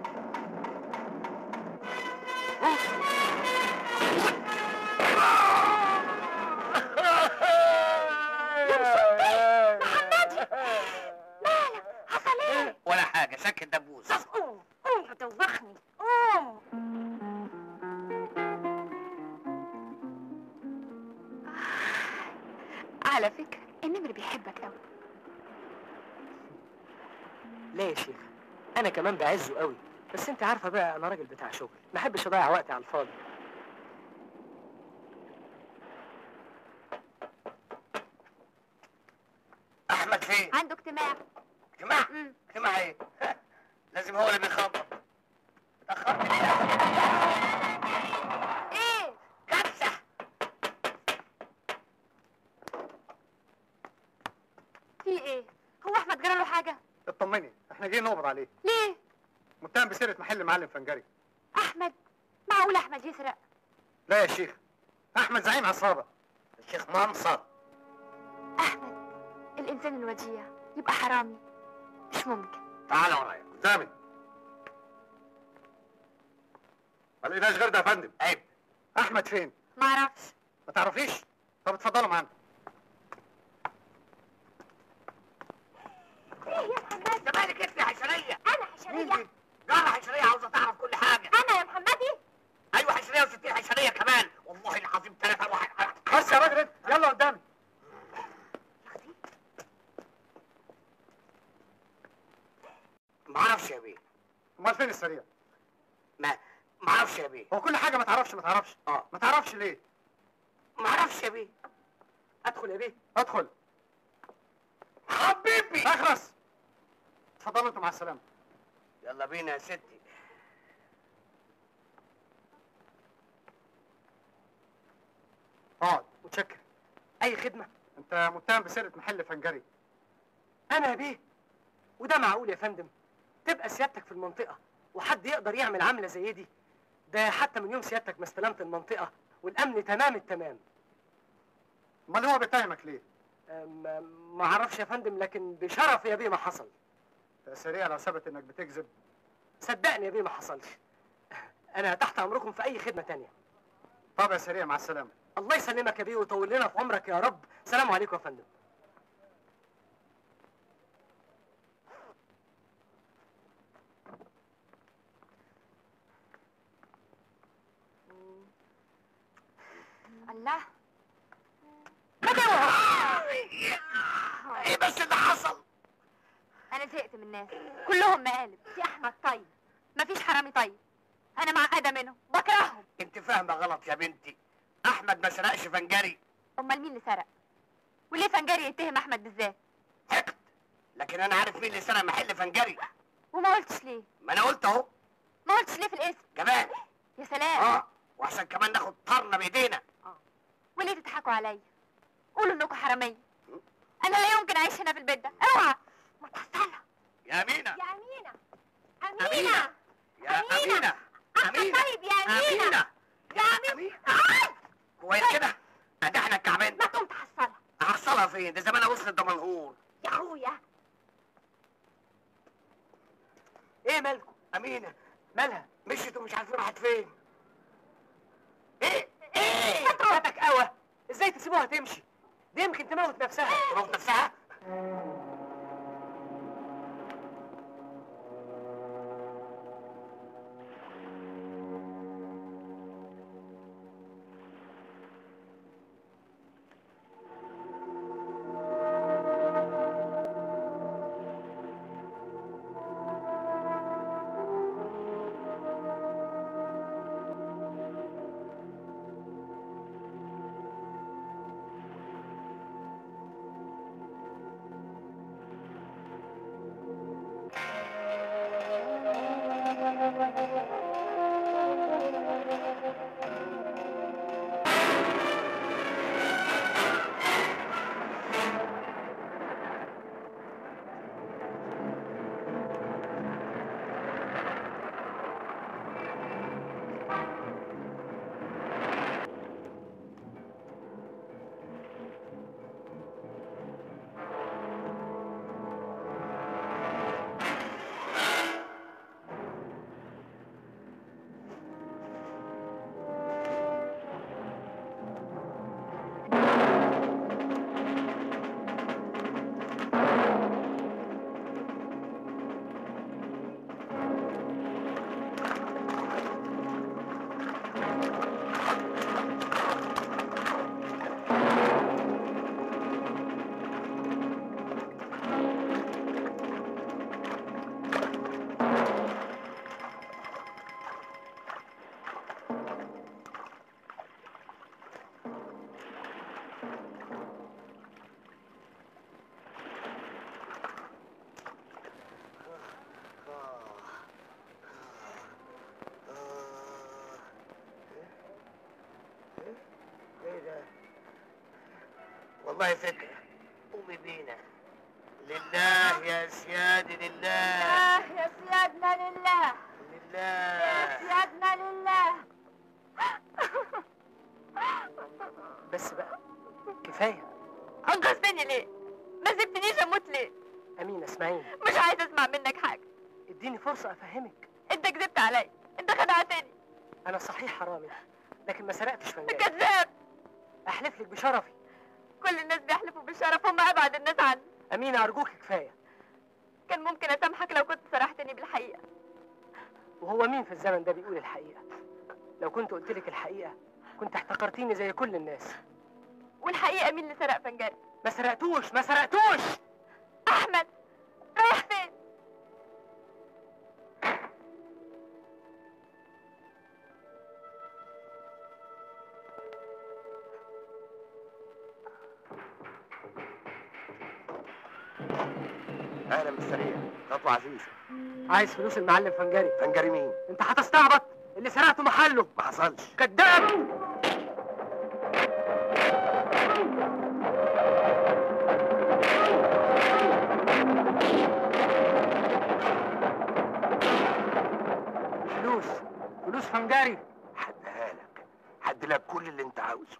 A: مالك حصل ايه
B: ولا حاجه سكت دبوس
A: طب قوم قوم هتوخني قوم على فكرة النمر بيحبك قوي
D: لا يا شيخ انا كمان بعزه قوي بس انت عارفه بقى انا راجل بتاع شغل ما احبش اضيع وقتي على الفاضي
B: احمد فين
A: عنده اجتماع
B: اجتماع
A: مم.
B: اجتماع ايه لازم هو اللي بيخبط اتاخرت ليه
A: ايه
B: كبسه
A: في ايه هو احمد جرى له حاجة
C: اطمني احنا جايين نقبض عليه
A: ليه
C: متهم بسرقه محل معلم فنجري
A: احمد معقول احمد يسرق
C: لا يا شيخ احمد زعيم عصابه
B: الشيخ منصر
A: احمد الانسان الوديع يبقى حرامي مش ممكن
B: تعال ورايا
C: قدامي ما لقيناش غير ده يا فندم
B: عيب
C: احمد فين
A: معرفش
C: ما تعرفيش طب اتفضلوا معانا
A: ايه يا محمد
B: انت مالك انت يا حشريه
A: انا حشرية
B: جارة حشريه عاوزه تعرف كل حاجه
A: انا يا محمدي
B: ايوه حشريه وستين حشريه كمان والله العظيم ثلاثه واحد
C: بس يا راجل انت، يلا قدامي
B: ما اعرفش يا بيه
C: امال فين السريع
B: ما ما اعرفش يا بيه
C: هو كل حاجه ما تعرفش ما تعرفش
B: اه
C: ما تعرفش ليه
B: ما اعرفش يا بيه
D: ادخل يا بيه
C: ادخل
B: حبيبي
C: اخرس اتفضلوا انتوا مع السلامه
B: يلا بينا يا ستي
C: اقعد متشكر
D: اي خدمه
C: انت متهم بسرقه محل فنجري
D: انا يا بيه وده معقول يا فندم تبقى سيادتك في المنطقه وحد يقدر يعمل عمله زي دي ده حتى من يوم سيادتك ما استلمت المنطقه والامن تمام التمام
C: امال هو بيتهمك ليه
D: ما ما اعرفش يا فندم لكن بشرف يا بيه ما حصل
C: يا سريع لو ثبت انك بتكذب
D: صدقني يا بيه ما حصلش انا تحت امركم في اي خدمه تانية
C: طب يا سريع مع السلامه
D: الله يسلمك يا بيه ويطول لنا في عمرك يا رب سلام عليكم يا فندم
A: الله
B: ايه بس اللي حصل
A: انا زهقت من الناس كلهم مقالب في احمد طيب مفيش حرامي طيب انا معقده منهم بكرههم
B: انت فاهمه غلط يا بنتي احمد ما سرقش فنجري
A: امال مين اللي سرق وليه فنجري يتهم احمد بالذات
B: حقد لكن انا عارف مين اللي سرق محل فنجري
A: وما قلتش ليه
B: ما انا قلت اهو
A: ما قلتش ليه في الاسم
B: كمان
A: يا سلام
B: اه وعشان كمان ناخد طرنا بايدينا
A: وليه تضحكوا عليا قولوا انكم حراميه انا لا يمكن اعيش هنا في البيت ده اوعى ما تحصلها
B: يا امينه
A: يا امينه
B: أمينة.
A: امينه
B: يا امينه
A: أحمد
B: امينه
A: طيب يا امينه
B: امينه
A: يا امينه
B: كويس كده ادي احنا الكعبين
A: ما تقوم تحصلها
B: هحصلها فين ده زمانها وصلت دمنهور
A: يا اخويا
D: ايه مالكم
B: امينه
D: مالها
B: مشيت ومش عارفين راحت فين ايه ايه
D: فاتك قوي ازاي تسيبوها تمشي دي يمكن تموت نفسها
B: تموت نفسها والله فكرة قومي بينا لله يا سيادي لله
A: يا سيادنا لله
B: لله
A: سيادنا لله
D: بس بقى كفايه
A: انقذ مني ليه؟ ما سبتنيش اموت ليه؟
D: امينه اسمعيني
A: مش عايز اسمع منك حاجه
D: اديني فرصه افهمك
A: انت كذبت عليا انت خدعتني
D: انا صحيح حرامي لكن ما سرقتش فنجان
A: كذاب
D: احلف لك بشرفي
A: كل الناس بيحلفوا بالشرف هم ابعد الناس عني
D: امينه ارجوك كفايه
A: كان ممكن اسامحك لو كنت صرحتني بالحقيقه
D: وهو مين في الزمن ده بيقول الحقيقه لو كنت قلت لك الحقيقه كنت احتقرتيني زي كل الناس
A: والحقيقه مين اللي سرق فنجاني
D: ما سرقتوش ما سرقتوش
A: احمد رايح فين
E: اهلا بالسريع خطوه عزيزه
D: عايز فلوس المعلم فنجري
E: فنجري مين
D: انت هتستعبط اللي سرقته محله
E: ما حصلش
D: كذاب فلوس فلوس فنجاري
E: حدها لك حد لك كل اللي انت عاوزه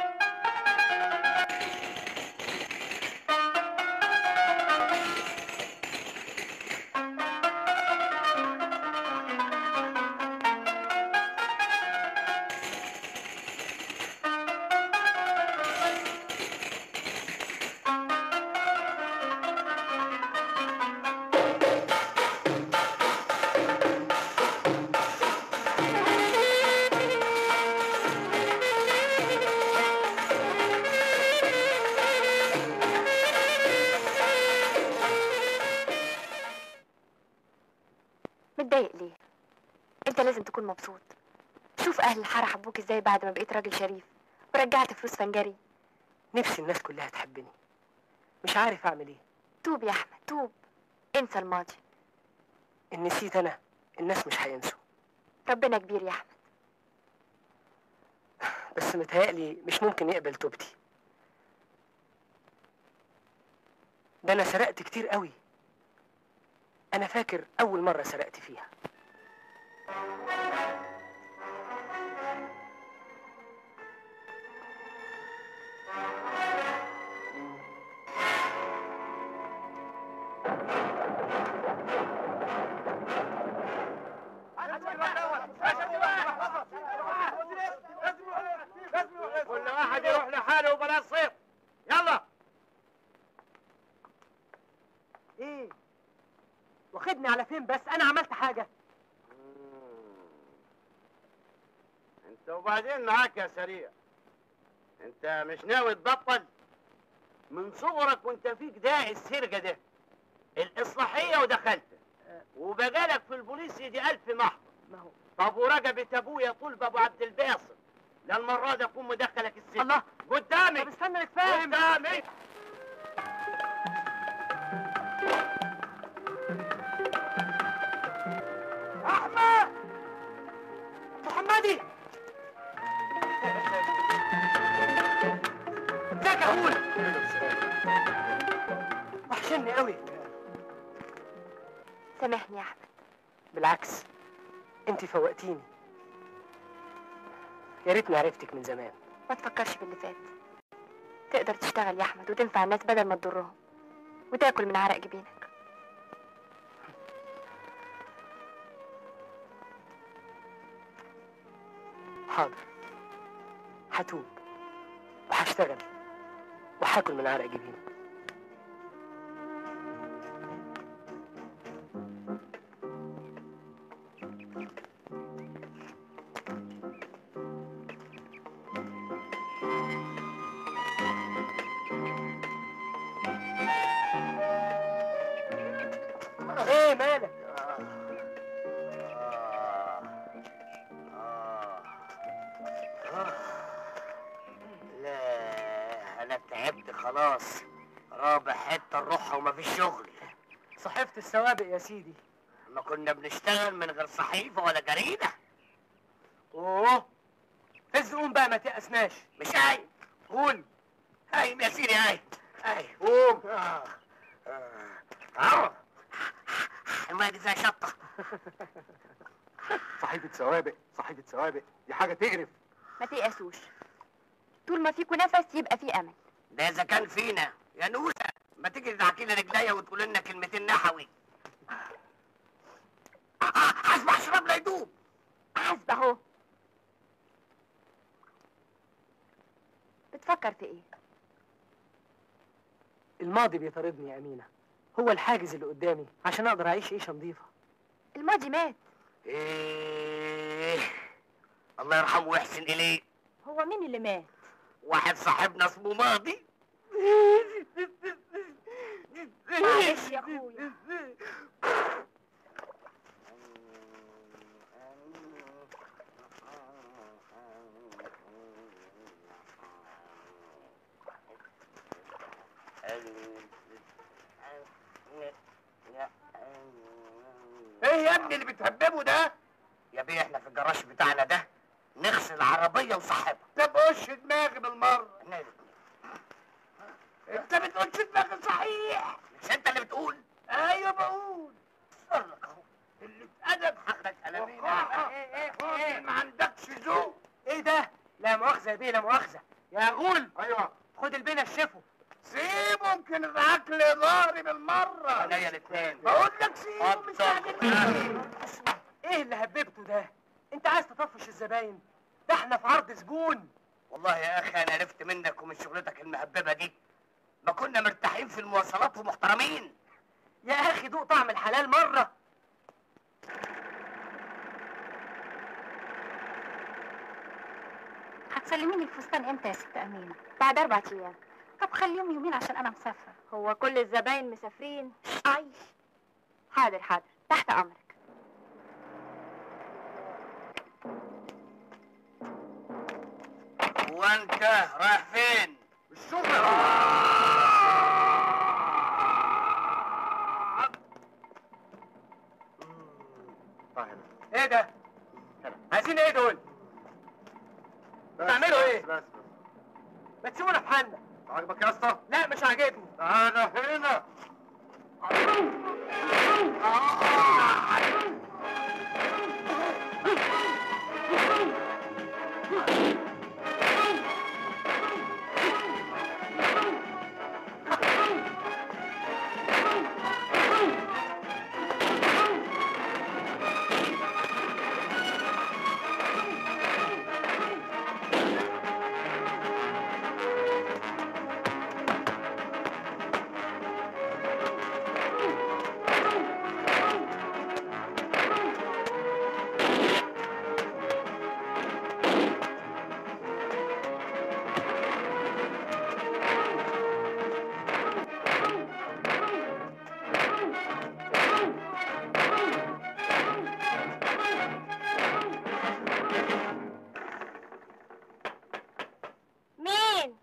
A: متضايق ليه انت لازم تكون مبسوط شوف اهل الحاره حبوك ازاي بعد ما بقيت راجل شريف ورجعت فلوس فنجري
D: نفسي الناس كلها تحبني مش عارف اعمل ايه
A: توب يا احمد توب انسى الماضي
D: ان نسيت انا الناس مش هينسوا
A: ربنا كبير يا احمد
D: بس متهيألي مش ممكن يقبل توبتي ده انا سرقت كتير قوي انا فاكر اول مرة سرقت فيها
B: كل واحد يروح لحاله وبلا صيف يلا
D: ايه واخدني على فين بس انا عملت حاجة
B: انت وبعدين معاك يا سريع انت مش ناوي تبطل من صغرك وانت فيك داعي السرقه ده الاصلاحيه ودخلت وبقالك في البوليس يجي الف محضر
D: ما هو
B: طب ورقبة ابويا طلب ابو عبد الباسط لا المرة دي اكون مدخلك السجن
D: الله
B: قدامي
D: طب استنى كفاية
B: قدامي
D: احمد محمدي ازيك يا اخويا وحشني قوي
A: سامحني يا احمد
D: بالعكس انت فوقتيني يا ريتني عرفتك من زمان
A: ما تفكرش باللي فات تقدر تشتغل يا احمد وتنفع الناس بدل ما تضرهم وتاكل من عرق جبينك
D: حاضر هتوب وهشتغل وهاكل من عرق جبيني ايه مالك
B: لا انا تعبت خلاص رابع حته نروحها ومفيش شغل
D: صحيفة السوابق يا سيدي
B: ما كنا بنشتغل من غير صحيفه ولا جريده
D: اوه فز قوم بقى ما تيأسناش
B: مش عايز
D: قول
B: هايم يا سيدي هايم هايم
C: قوم
B: اهو المادي زي شطه
C: صحيفة سوابق صحيفة سوابق دي حاجة تقرف
A: ما تيأسوش طول ما فيكوا نفس يبقى في امل
B: ده اذا كان فينا يا نوسه ما تيجي تدعكي لي رجليا وتقول لنا كلمتين نحوي حسب اشرب لا يدوب
A: حاسبه اهو بتفكر في ايه
D: الماضي بيطاردني يا امينه هو الحاجز اللي قدامي عشان اقدر اعيش عيشه نظيفه
A: الماضي مات
B: ايه الله يرحمه ويحسن اليه
A: هو مين اللي مات
B: واحد صاحبنا اسمه ماضي
A: معلش يا اخويا
B: ايه يا ابني اللي بتهببه ده؟ يا بيه احنا في الجراج بتاعنا ده نغسل العربية وصاحبها طب وش دماغي بالمرة انت بتقولش دماغي صحيح مش انت اللي بتقول ايوه بقول صرك اهو اللي ادب حقك قلمين ما عندكش ذوق
D: ايه ده لا مؤاخذه يا بيه لا مؤاخذه يا غول
C: ايوه
D: خد البيه نشفه
B: سيبه يمكن العقل ضاري بالمرة عينيا الاثنين بقول لك سيبه مش عاجبني
D: ايه اللي هببته ده انت عايز تطفش الزباين ده احنا في عرض زبون
B: والله يا اخي انا عرفت منك ومن شغلتك المهببه دي ما كنا مرتاحين في المواصلات ومحترمين
D: يا اخي دوق طعم الحلال مره
A: هتسلميني الفستان امتى يا ست امينه بعد اربع ايام طب خليهم يومين عشان انا مسافره هو كل الزباين مسافرين عايش حاضر حاضر تحت امرك
B: وانت رايح فين الشغل
C: طيب
D: ايه ده عايزين ايه دول
C: بس
D: تعملوا
C: بس
D: ايه؟
C: بس بس
D: ما تسيبونا في حالنا
C: عاجبك يا اسطى؟
D: لا مش عاجبني
C: تعالى هنا
A: مين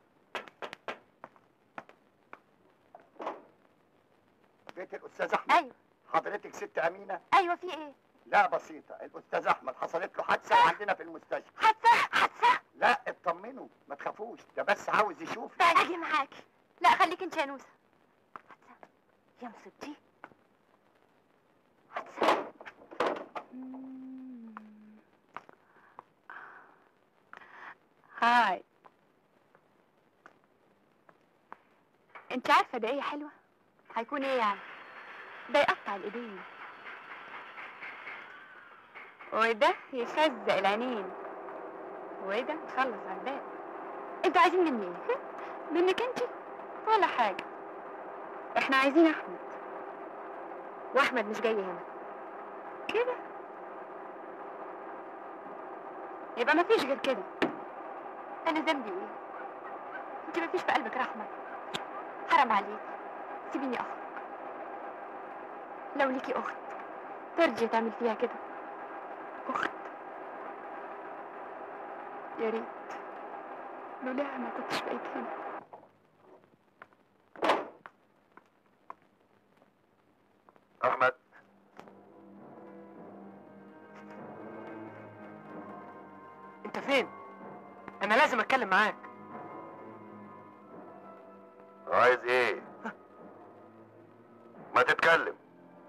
J: بيت الاستاذ احمد
A: ايوه
J: حضرتك ست امينه
A: ايوه في ايه
J: لا بسيطه الاستاذ احمد حصلت له حادثه وعندنا في المستشفى
A: حادثه حادثه
J: لا اطمنوا ما تخافوش ده بس عاوز يشوف
A: اجي معاكي لا خليك انت يا نوسه حادثه يا مصيبتي حادثه مم. هاي انت عارفه ده ايه حلوه هيكون ايه يعني ده يقطع الايدين وده يخزق العينين وده يخلص على الباب انتوا عايزين مني ايه منك انت ولا حاجه احنا عايزين احمد واحمد مش جاي هنا كده يبقى مفيش غير كده انا ذنبي ايه انت مفيش في قلبك رحمه حرام عليك سيبيني اخرج لو ليكي اخت ترجي تعمل فيها كده اخت يا ريت لولاها ما كنتش بقيت هنا
C: احمد
D: انت فين انا لازم اتكلم معاك
F: ما تتكلم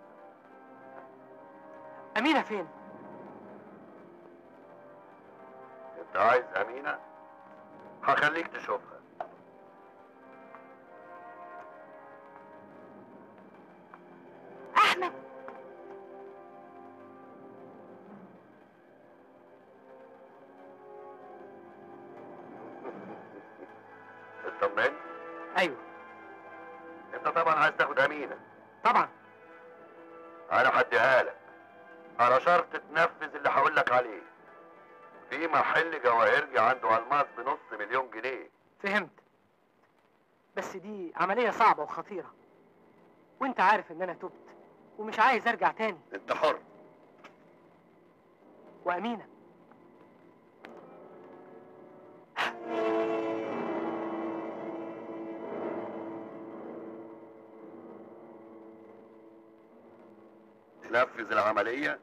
D: امينه فين
F: انت عايز امينه هخليك تشوفها
A: احمد
F: اطمن
D: ايوه
F: انت طبعا عايز تاخد امينه
D: طبعا
F: انا هديها لك على شرط تنفذ اللي هقول لك عليه في محل جواهرجي عنده الماس بنص مليون جنيه
D: فهمت بس دي عمليه صعبه وخطيره وانت عارف ان انا تبت ومش عايز ارجع تاني
F: انت حر
D: وامينه
F: تنفذ العمليه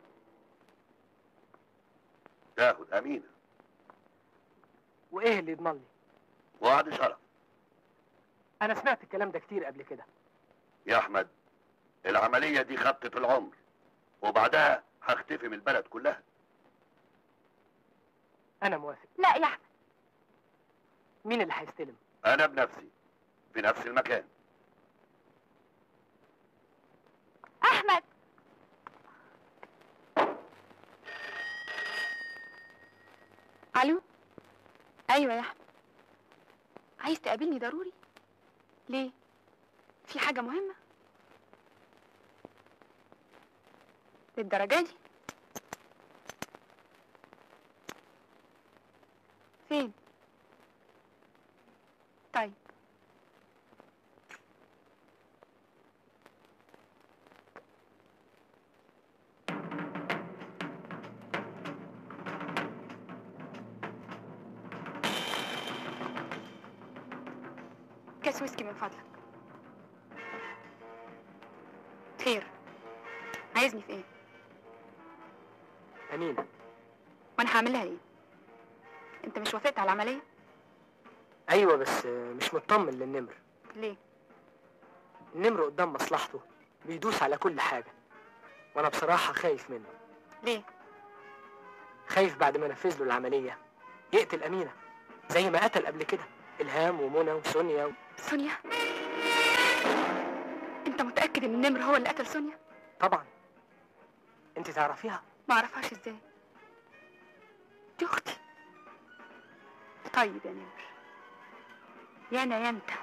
F: تاخد امينه
D: وايه اللي يضمن لي
F: وعد شرف
D: انا سمعت الكلام ده كتير قبل كده
F: يا احمد العمليه دي خبطه العمر وبعدها هختفي من البلد كلها
D: انا موافق
A: لا يا احمد
D: مين اللي هيستلم
F: انا بنفسي في نفس المكان
A: احمد
H: الو ايوه يا احمد عايز تقابلني ضروري ليه في حاجه مهمه للدرجه دي فين طيب كاس ويسكي من فضلك خير عايزني في ايه
D: امينه
H: وانا هعملها ايه انت مش وافقت على العمليه
D: ايوه بس مش مطمن للنمر
H: ليه
D: النمر قدام مصلحته بيدوس على كل حاجه وانا بصراحه خايف منه
H: ليه
D: خايف بعد ما نفذ له العمليه يقتل امينه زي ما قتل قبل كده الهام ومنى وسونيا و...
H: سونيا انت متاكد ان النمر هو اللي قتل سونيا
D: طبعا انت تعرفيها
H: ما اعرفهاش ازاي دي اختي طيب يا نمر يا انا يا انت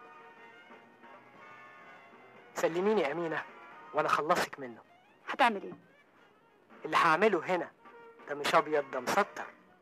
D: سلميني امينه وانا اخلصك منه
H: هتعمل ايه
D: اللي هعمله هنا ده مش ابيض ده مسطر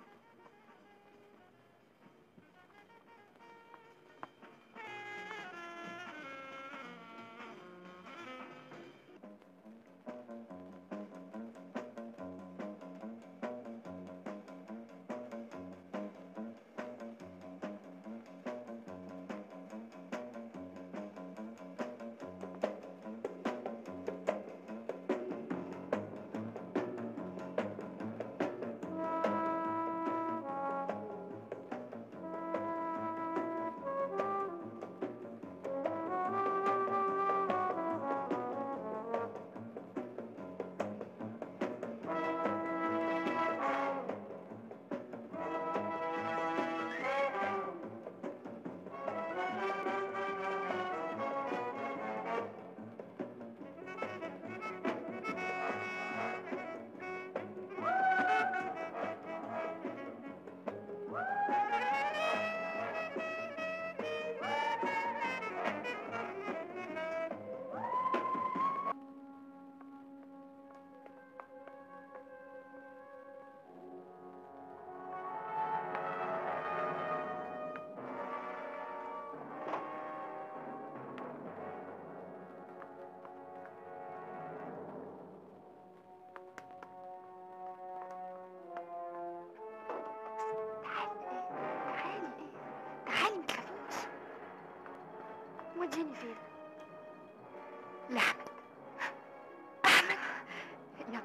A: تعالي تعالي ما تخافيش وديني فين
H: لاحمد احمد يلا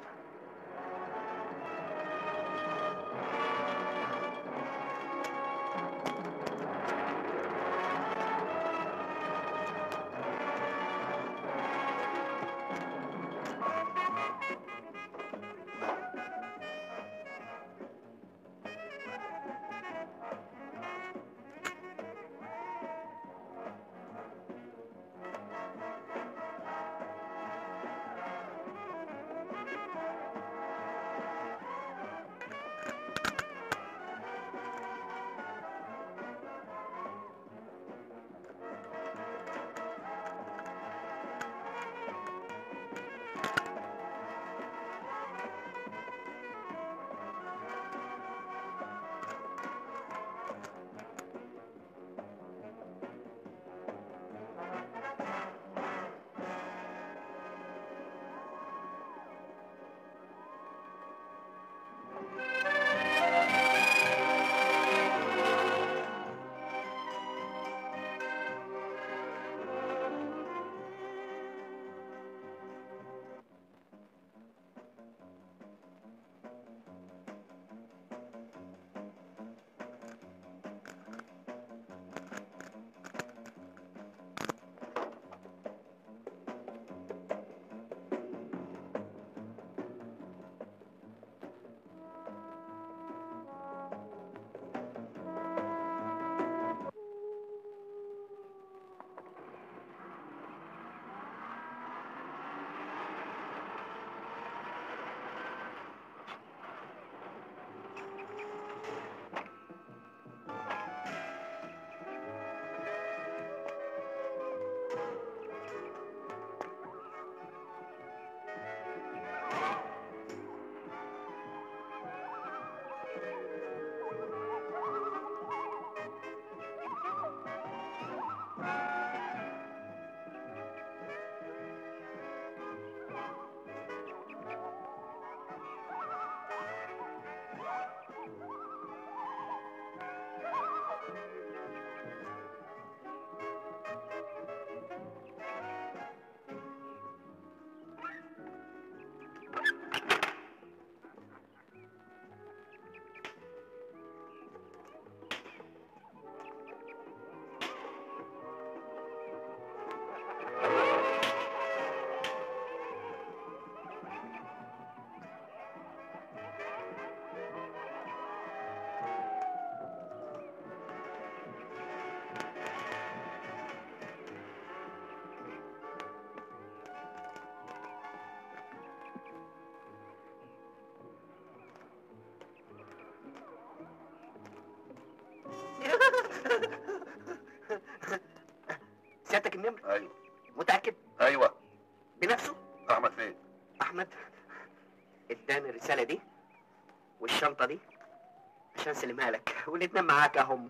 B: سيادتك النمر
F: ايوه
B: متاكد
F: ايوه
B: بنفسه
F: احمد فين
B: احمد اداني الرساله دي والشنطه دي عشان اسلمها لك والاتنين معاك اهم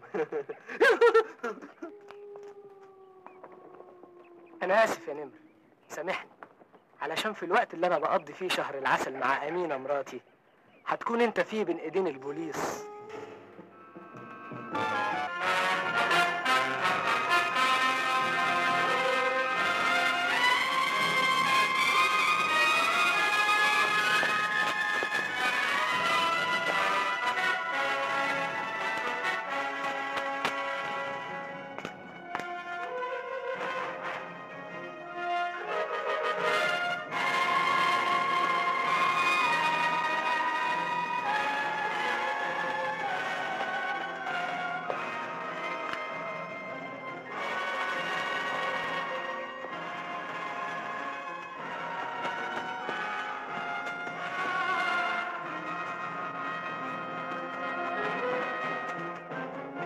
D: انا اسف يا نمر سامحني علشان في الوقت اللي انا بقضي فيه شهر العسل مع امينه مراتي هتكون انت فيه بين ايدين البوليس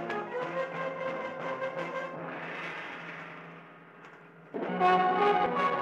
A: Thank you.